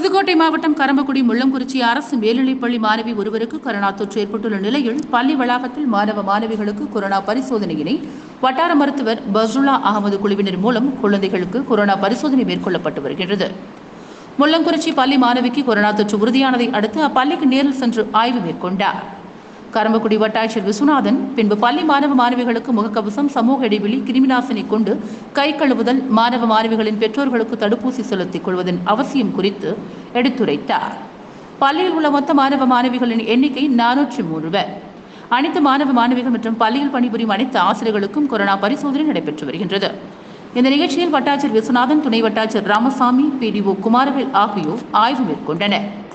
புதுக்கோட்டை மாவட்டம் கரம்பக்குடி முள்ளங்குறிச்சி அரசு மேல்நிலைப்பள்ளி மாணவி ஒருவருக்கு கொரோனா தொற்று ஏற்பட்டுள்ள நிலையில் பள்ளி வளாகத்தில் மாணவ மாணவிகளுக்கு கொரோனா பரிசோதனையினை வட்டார மருத்துவர் பசுல்லா அகமது குழுவினர் மூலம் குழந்தைகளுக்கு கொரோனா பரிசோதனை மேற்கொள்ளப்பட்டு வருகிறது முள்ளங்குறிச்சி பள்ளி மாணவிக்கு கொரோனா தொற்று உறுதியானதை அடுத்து அப்பள்ளிக்கு நேரில் சென்று ஆய்வு மேற்கொண்டார் கரம்பக்குடி வட்டாட்சியர் விஸ்வநாதன் பின்பு பள்ளி மாணவ மாணவிகளுக்கு முகக்கவசம் சமூக இடைவெளி கிருமிநாசினி கொண்டு கை கழுவுதல் மாணவ மாணவிகளின் பெற்றோர்களுக்கு தடுப்பூசி செலுத்திக் கொள்வதன் அவசியம் குறித்து எடுத்துரைத்தார் பள்ளியில் உள்ள மொத்த மாணவ மாணவிகளின் எண்ணிக்கை நானூற்றி மூன்று பேர் அனைத்து மாணவ மாணவிகள் மற்றும் பள்ளியில் பணிபுரியும் அனைத்து ஆசிரியர்களுக்கும் கொரோனா பரிசோதனை நடைபெற்று வருகின்றது இந்த நிகழ்ச்சியில் வட்டாட்சியர் விஸ்வநாதன் துணை வட்டாட்சியர் ராமசாமி பிடிஓ குமாரவேல் ஆகியோர் ஆய்வு மேற்கொண்டனர்